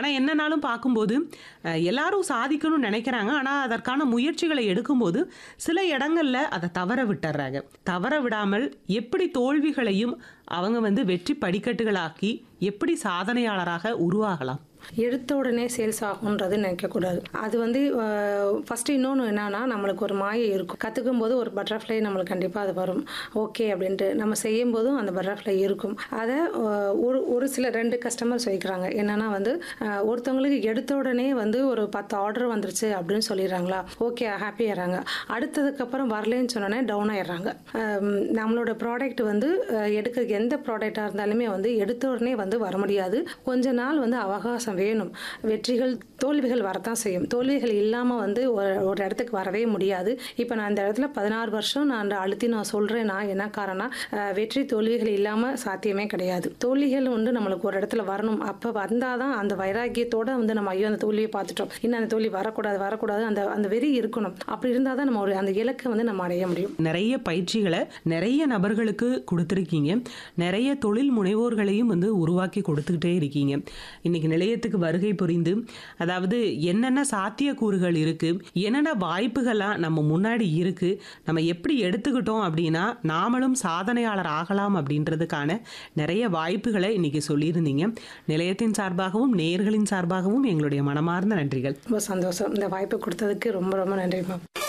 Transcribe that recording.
ஆனா என்னன்னாலும் பார்க்கும்போது அஹ், எல்லாரும் சாதிக்கணும்னு நினைக்கிறாங்க ஆனா அதற்கான முயற்சிகளை எடுக்கும்போது சில இடங்கள்ல அதை தவற விட்டுறாங்க தவற விடாமல் எப்படி தோல்விகளையும் அவங்க வந்து வெற்றி படிக்கட்டுகளாக்கி எப்படி சாதனையாளராக உருவாகலாம் எடுத்த உடனே சேல்ஸ் ஆகுன்றது நினைக்கக்கூடாது அது வந்து ஃபஸ்ட்டு இன்னொன்று என்னன்னா நம்மளுக்கு ஒரு மாயை இருக்கும் கற்றுக்கும் போது ஒரு பட்டர்ஃப்ளை நம்மளுக்கு கண்டிப்பாக அது வரும் ஓகே அப்படின்ட்டு நம்ம செய்யும் போதும் அந்த பட்டர்ஃப்ளை இருக்கும் அதை அஹ், ஒரு ஒரு சில ரெண்டு கஸ்டமர்ஸ் வைக்கிறாங்க என்னன்னா வந்து அஹ், ஒருத்தவங்களுக்கு எடுத்த உடனே வந்து ஒரு பத்து ஆர்டர் வந்துருச்சு அப்படின்னு சொல்லிடுறாங்களா ஓகே ஹாப்பி ஆகிறாங்க அடுத்ததுக்கப்புறம் வரலன்னு சொன்னோன்னே டவுன் ஆயிடுறாங்க அஹ், நம்மளோட ப்ராடக்ட் வந்து அஹ், எடுக்க எந்த ப்ராடக்டாக இருந்தாலுமே வந்து எடுத்த உடனே வந்து வர முடியாது கொஞ்ச நாள் வந்து அவகாசம் வேணும் வெற்றிகள் தோல்விகள் வரத்தான் செய்யும் தோல்விகள் இல்லாமல் வந்து ஒரு ஒரு இடத்துக்கு வரவே முடியாது இப்போ நான் இந்த இடத்துல பதினாறு வருஷம் நான் அந்த அழுத்தி நான் சொல்கிறேன்னா என்ன காரணம் அஹ், வெற்றி தோல்விகள் இல்லாமல் சாத்தியமே கிடையாது தோல்விகள் வந்து நம்மளுக்கு ஒரு இடத்துல வரணும் அப்போ வந்தால் தான் அந்த வைராக்கியத்தோட வந்து நம்ம ஐயோ அந்த தோல்வியை பார்த்துட்டோம் இன்னும் அந்த தோல்வி வரக்கூடாது வரக்கூடாது அந்த அந்த வெறி இருக்கணும் அப்படி இருந்தால் தான் நம்ம ஒரு அந்த இலக்கை வந்து நம்ம அடைய முடியும் நிறைய பயிற்சிகளை நிறைய நபர்களுக்கு கொடுத்துருக்கீங்க நிறைய தொழில் முனைவோர்களையும் வந்து உருவாக்கி கொடுத்துக்கிட்டே இருக்கீங்க இன்னைக்கு நிலையத்துக்கு வருகை புரிந்து அதாவது என்னென்ன சாத்தியக்கூறுகள் இருக்கு என்னென்ன வாய்ப்புகள்லாம் நம்ம முன்னாடி இருக்கு நம்ம எப்படி எடுத்துக்கிட்டோம் அப்படின்னா நாமளும் சாதனையாளர் ஆகலாம் அப்படின்றதுக்கான நிறைய வாய்ப்புகளை இன்னைக்கு சொல்லியிருந்தீங்க நிலையத்தின் சார்பாகவும் நேயர்களின் சார்பாகவும் எங்களுடைய மனமார்ந்த நன்றிகள் ரொம்ப சந்தோஷம் இந்த வாய்ப்பு கொடுத்ததுக்கு ரொம்ப ரொம்ப நன்றி மேம்